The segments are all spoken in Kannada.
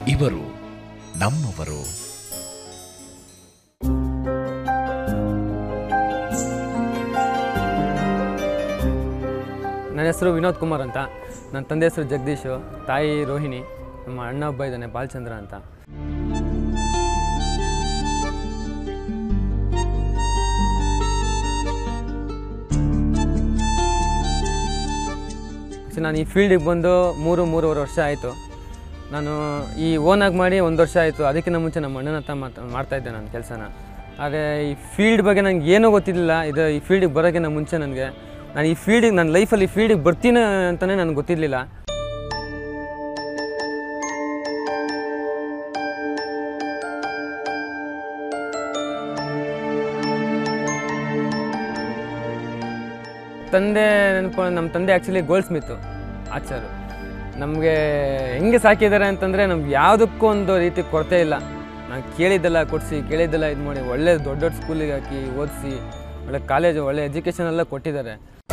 ಇವರು ನಮ್ಮವರು ನನ್ನ ಹೆಸರು ವಿನೋದ್ ಕುಮಾರ್ ಅಂತ ನನ್ನ ತಂದೆ ಹೆಸರು ಜಗದೀಶು ತಾಯಿ ರೋಹಿಣಿ ನಮ್ಮ ಅಣ್ಣ ಒಬ್ಬ ಇದ್ದಾನೆ ಬಾಲಚಂದ್ರ ಅಂತ ಸೊ ನಾನು ಈ ಫೀಲ್ಡಿಗೆ ಬಂದು ಮೂರು ಮೂರುವರೆ ವರ್ಷ ಆಯಿತು ನಾನು ಈ ಓನಾಗಿ ಮಾಡಿ ಒಂದು ವರ್ಷ ಆಯಿತು ಅದಕ್ಕಿಂತ ಮುಂಚೆ ನಮ್ಮ ಅಣ್ಣನ ಹತ್ರ ಮಾತ್ ಮಾಡ್ತಾಯಿದ್ದೆ ನಾನು ಕೆಲಸನ ಆದರೆ ಈ ಫೀಲ್ಡ್ ಬಗ್ಗೆ ನನಗೆ ಏನೂ ಗೊತ್ತಿರಲಿಲ್ಲ ಇದು ಈ ಫೀಲ್ಡಿಗೆ ಬರೋಕ್ಕಿಂತ ಮುಂಚೆ ನನಗೆ ನಾನು ಈ ಫೀಲ್ಡಿಗೆ ನನ್ನ ಲೈಫಲ್ಲಿ ಫೀಲ್ಡಿಗೆ ಬರ್ತೀನಿ ಅಂತಲೇ ನನಗೆ ಗೊತ್ತಿರಲಿಲ್ಲ ತಂದೆ ನೆನಪು ನಮ್ಮ ತಂದೆ ಆ್ಯಕ್ಚುಲಿ ಗೋಲ್ಡ್ ಸ್ಮಿತ್ತು ಆಚಾರು ನಮಗೆ ಹೆಂಗೆ ಸಾಕಿದ್ದಾರೆ ಅಂತಂದರೆ ನಮ್ಗೆ ಯಾವುದಕ್ಕೂ ಒಂದು ರೀತಿ ಕೊರತೆ ಇಲ್ಲ ನಾನು ಕೇಳಿದ್ದೆಲ್ಲ ಕೊಡಿಸಿ ಕೇಳಿದ್ದೆಲ್ಲ ಇದು ಮಾಡಿ ಒಳ್ಳೆ ದೊಡ್ಡ ದೊಡ್ಡ ಸ್ಕೂಲಿಗೆ ಹಾಕಿ ಓದಿಸಿ ಒಳ್ಳೆ ಕಾಲೇಜು ಒಳ್ಳೆ ಎಜುಕೇಷನ್ ಎಲ್ಲ ಕೊಟ್ಟಿದ್ದಾರೆ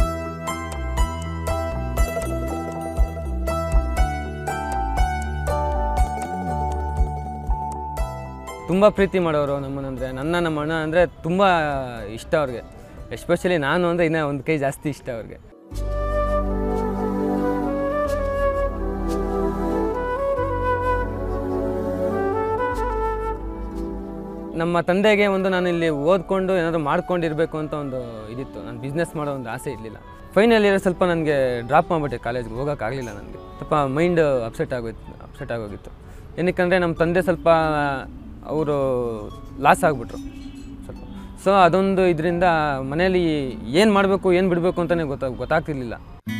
ತುಂಬ ಪ್ರೀತಿ ಮಾಡೋರು ನಮ್ಮನ್ನಂದರೆ ನನ್ನ ನಮ್ಮ ಅಣ್ಣ ಅಂದರೆ ತುಂಬ ಇಷ್ಟ ಅವ್ರಿಗೆ ಎಸ್ಪೆಷಲಿ ನಾನು ಅಂದರೆ ಇನ್ನೂ ಒಂದು ಕೈ ಜಾಸ್ತಿ ಇಷ್ಟ ಅವ್ರಿಗೆ ನಮ್ಮ ತಂದೆಗೆ ಒಂದು ನಾನು ಇಲ್ಲಿ ಓದ್ಕೊಂಡು ಏನಾದರೂ ಮಾಡ್ಕೊಂಡಿರಬೇಕು ಅಂತ ಒಂದು ಇದಿತ್ತು ನಾನು ಬಿಸ್ನೆಸ್ ಮಾಡೋ ಒಂದು ಆಸೆ ಇರಲಿಲ್ಲ ಫೈನಲ್ ಇಯರ್ ಸ್ವಲ್ಪ ನನಗೆ ಡ್ರಾಪ್ ಮಾಡಿಬಿಟ್ಟೆ ಕಾಲೇಜ್ಗೆ ಹೋಗೋಕ್ಕಾಗಲಿಲ್ಲ ನನಗೆ ಸ್ವಲ್ಪ ಮೈಂಡ್ ಅಪ್ಸೆಟ್ ಆಗೋಯ್ತು ಅಪ್ಸೆಟ್ ಆಗೋಗಿತ್ತು ಏನಕ್ಕಂದರೆ ನಮ್ಮ ತಂದೆ ಸ್ವಲ್ಪ ಅವರು ಲಾಸ್ ಆಗಿಬಿಟ್ರು ಸ್ವಲ್ಪ ಸೊ ಅದೊಂದು ಇದರಿಂದ ಮನೇಲಿ ಏನು ಮಾಡಬೇಕು ಏನು ಬಿಡಬೇಕು ಅಂತಲೇ ಗೊತ್ತಾ ಗೊತ್ತಾಗ್ತಿರ್ಲಿಲ್ಲ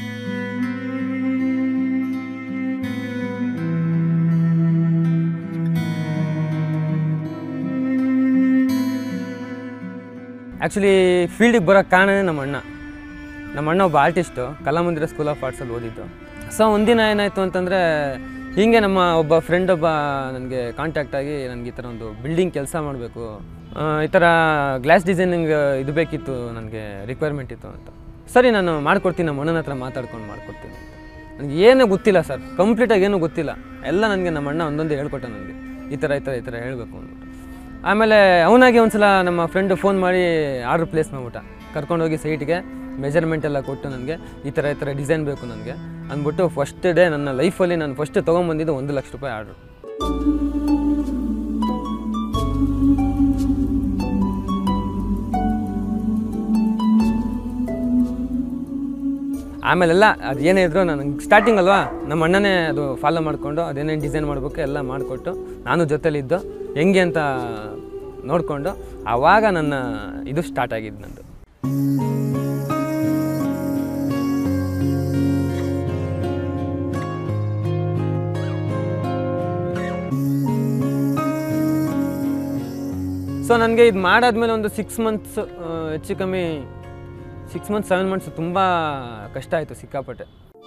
ಆ್ಯಕ್ಚುಲಿ ಫೀಲ್ಡಿಗೆ ಬರೋಕ್ಕೆ ಕಾರಣನೇ ನಮ್ಮ ಅಣ್ಣ ನಮ್ಮ ಅಣ್ಣ ಒಬ್ಬ ಆರ್ಟಿಸ್ಟು ಕಲಾಮಂದಿರ ಸ್ಕೂಲ್ ಆಫ್ ಆರ್ಟ್ಸಲ್ಲಿ ಓದಿದ್ದು ಸೊ ಒಂದಿನ ಏನಾಯಿತು ಅಂತಂದರೆ ಹೀಗೆ ನಮ್ಮ ಒಬ್ಬ ಫ್ರೆಂಡ್ ಒಬ್ಬ ನನಗೆ ಕಾಂಟ್ಯಾಕ್ಟ್ ಆಗಿ ನನಗೆ ಈ ಥರ ಒಂದು ಬಿಲ್ಡಿಂಗ್ ಕೆಲಸ ಮಾಡಬೇಕು ಈ ಥರ ಗ್ಲಾಸ್ ಡಿಸೈನಿಂಗ್ ಇದು ಬೇಕಿತ್ತು ನನಗೆ ರಿಕ್ವೈರ್ಮೆಂಟ್ ಇತ್ತು ಅಂತ ಸರಿ ನಾನು ಮಾಡ್ಕೊಡ್ತೀನಿ ನಮ್ಮ ಅಣ್ಣನ ಹತ್ರ ಮಾತಾಡ್ಕೊಂಡು ಮಾಡ್ಕೊಡ್ತೀನಿ ಅಂತ ನನಗೆ ಏನೂ ಗೊತ್ತಿಲ್ಲ ಸರ್ ಕಂಪ್ಲೀಟಾಗಿ ಏನೂ ಗೊತ್ತಿಲ್ಲ ಎಲ್ಲ ನನಗೆ ನಮ್ಮ ಅಣ್ಣ ಒಂದೊಂದು ಹೇಳ್ಕೊಟ್ಟ ನನಗೆ ಈ ಥರ ಈ ಥರ ಈ ಥರ ಹೇಳಬೇಕು ಅಂದ್ಬಿಟ್ಟು ಆಮೇಲೆ ಅವನಾಗೆ ಒಂದ್ಸಲ ನಮ್ಮ ಫ್ರೆಂಡು ಫೋನ್ ಮಾಡಿ ಆರ್ಡ್ರ್ ಪ್ಲೇಸ್ ಮಾಡ್ಬಿಟ್ಟ ಕರ್ಕೊಂಡೋಗಿ ಸೈಟ್ಗೆ ಮೆಜರ್ಮೆಂಟ್ ಎಲ್ಲ ಕೊಟ್ಟು ನನಗೆ ಈ ಥರ ಈ ಥರ ಡಿಸೈನ್ ಬೇಕು ನನಗೆ ಅಂದ್ಬಿಟ್ಟು ಫಸ್ಟ್ ಡೇ ನನ್ನ ಲೈಫಲ್ಲಿ ನಾನು ಫಸ್ಟ್ ತೊಗೊಂಬಂದಿದ್ದು ಒಂದು ಲಕ್ಷ ರೂಪಾಯಿ ಆರ್ಡ್ರು ಆಮೇಲೆಲ್ಲ ಅದು ಏನೇ ಇದ್ರು ನನಗೆ ಸ್ಟಾರ್ಟಿಂಗ್ ಅಲ್ವಾ ನಮ್ಮ ಅಣ್ಣನೇ ಅದು ಫಾಲೋ ಮಾಡಿಕೊಂಡು ಅದೇನೇನು ಡಿಸೈನ್ ಮಾಡಬೇಕು ಎಲ್ಲ ಮಾಡಿಕೊಟ್ಟು ನಾನು ಜೊತೆಲಿದ್ದು ಹೆಂಗೆ ಅಂತ ನೋಡಿಕೊಂಡು ಆವಾಗ ನನ್ನ ಇದು ಸ್ಟಾರ್ಟ್ ಆಗಿದ್ದು ನಂದು ಸೊ ನನಗೆ ಇದು ಮಾಡಾದ್ಮೇಲೆ ಒಂದು ಸಿಕ್ಸ್ ಮಂತ್ಸ್ ಹೆಚ್ಚು ಕಮ್ಮಿ ಸಿಕ್ಸ್ ಮಂತ್ಸ್ ಸೆವೆನ್ ಮಂತ್ಸ್ ತುಂಬ ಕಷ್ಟ ಆಯಿತು ಸಿಕ್ಕಾಪಟ್ಟೆ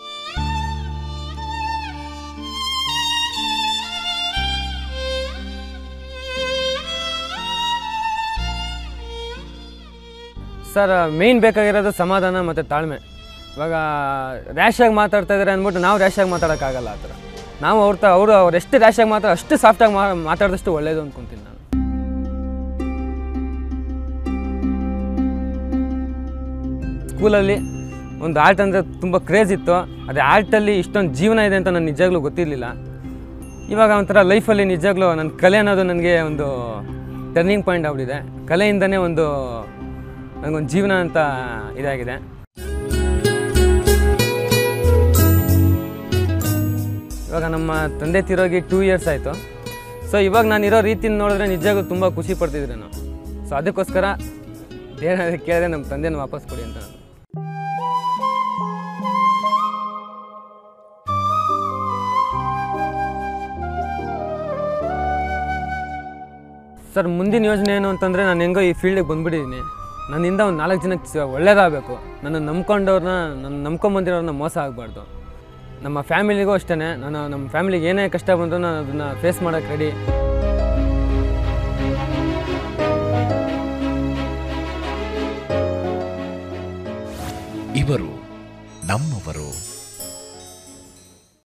ಸರ್ ಮೇಯ್ನ್ ಬೇಕಾಗಿರೋದು ಸಮಾಧಾನ ಮತ್ತು ತಾಳ್ಮೆ ಇವಾಗ ರ್ಯಾಶಾಗಿ ಮಾತಾಡ್ತಾ ಇದ್ದಾರೆ ಅಂದ್ಬಿಟ್ಟು ನಾವು ರ್ಯಾಶಾಗಿ ಮಾತಾಡೋಕ್ಕಾಗಲ್ಲ ಆ ಥರ ನಾವು ಅವ್ರ ತ ಅವರು ಅವ್ರು ಎಷ್ಟು ರ್ಯಾಶಾಗಿ ಮಾತಾಡ ಅಷ್ಟು ಸಾಫ್ಟಾಗಿ ಮಾ ಮಾತಾಡಿದಷ್ಟು ಒಳ್ಳೇದು ಅಂದ್ಕೊತೀನಿ ನಾನು ಸ್ಕೂಲಲ್ಲಿ ಒಂದು ಆರ್ಟ್ ಅಂದರೆ ತುಂಬ ಕ್ರೇಜ್ ಇತ್ತು ಅದೇ ಆರ್ಟಲ್ಲಿ ಇಷ್ಟೊಂದು ಜೀವನ ಇದೆ ಅಂತ ನನಗೆ ನಿಜಾಗ್ಲೂ ಗೊತ್ತಿರಲಿಲ್ಲ ಇವಾಗ ಒಂಥರ ಲೈಫಲ್ಲಿ ನಿಜಾಗ್ಲೂ ನನ್ನ ಕಲೆ ಅನ್ನೋದು ನನಗೆ ಒಂದು ಟರ್ನಿಂಗ್ ಪಾಯಿಂಟ್ ಆಗ್ಬಿಟ್ಟಿದೆ ಕಲೆಯಿಂದನೇ ಒಂದು ನನಗೊಂದು ಜೀವನ ಅಂತ ಇದಾಗಿದೆ ಇವಾಗ ನಮ್ಮ ತಂದೆ ತಿರೋಗಿ ಟೂ ಇಯರ್ಸ್ ಆಯಿತು ಸೊ ಇವಾಗ ನಾನು ಇರೋ ರೀತಿನ ನೋಡಿದ್ರೆ ನಿಜವಾಗ್ಲೂ ತುಂಬ ಖುಷಿ ಪಡ್ತಿದ್ದೆ ನಾನು ಸೊ ಅದಕ್ಕೋಸ್ಕರ ಏನಾದರೂ ಕೇಳಿದ್ರೆ ನಮ್ಮ ತಂದೆನ ವಾಪಸ್ ಕೊಡಿ ಅಂತ ನಾನು ಸರ್ ಮುಂದಿನ ಯೋಜನೆ ಏನು ಅಂತಂದರೆ ನಾನು ಹೆಂಗೋ ಈ ಫೀಲ್ಡಿಗೆ ಬಂದ್ಬಿಟ್ಟಿದ್ದೀನಿ ನನ್ನಿಂದ ಒಂದು ನಾಲ್ಕು ಜನಕ್ಕೆ ಸ- ಒಳ್ಳೇದಾಗಬೇಕು ನನ್ನ ನಂಬ್ಕೊಂಡವ್ರನ್ನ ನನ್ನ ನಂಬ್ಕೊಂಬಂದಿರೋರನ್ನ ಮೋಸ ಆಗಬಾರ್ದು ನಮ್ಮ ಫ್ಯಾಮಿಲಿಗೂ ಅಷ್ಟೇ ನಾನು ನಮ್ಮ ಫ್ಯಾಮಿಲಿಗೆ ಏನೇ ಕಷ್ಟ ಬಂದರೂ ನಾನು ಅದನ್ನು ಫೇಸ್ ಮಾಡೋಕ್ಕೆ ರೆಡಿ ಇವರು ನಮ್ಮವರು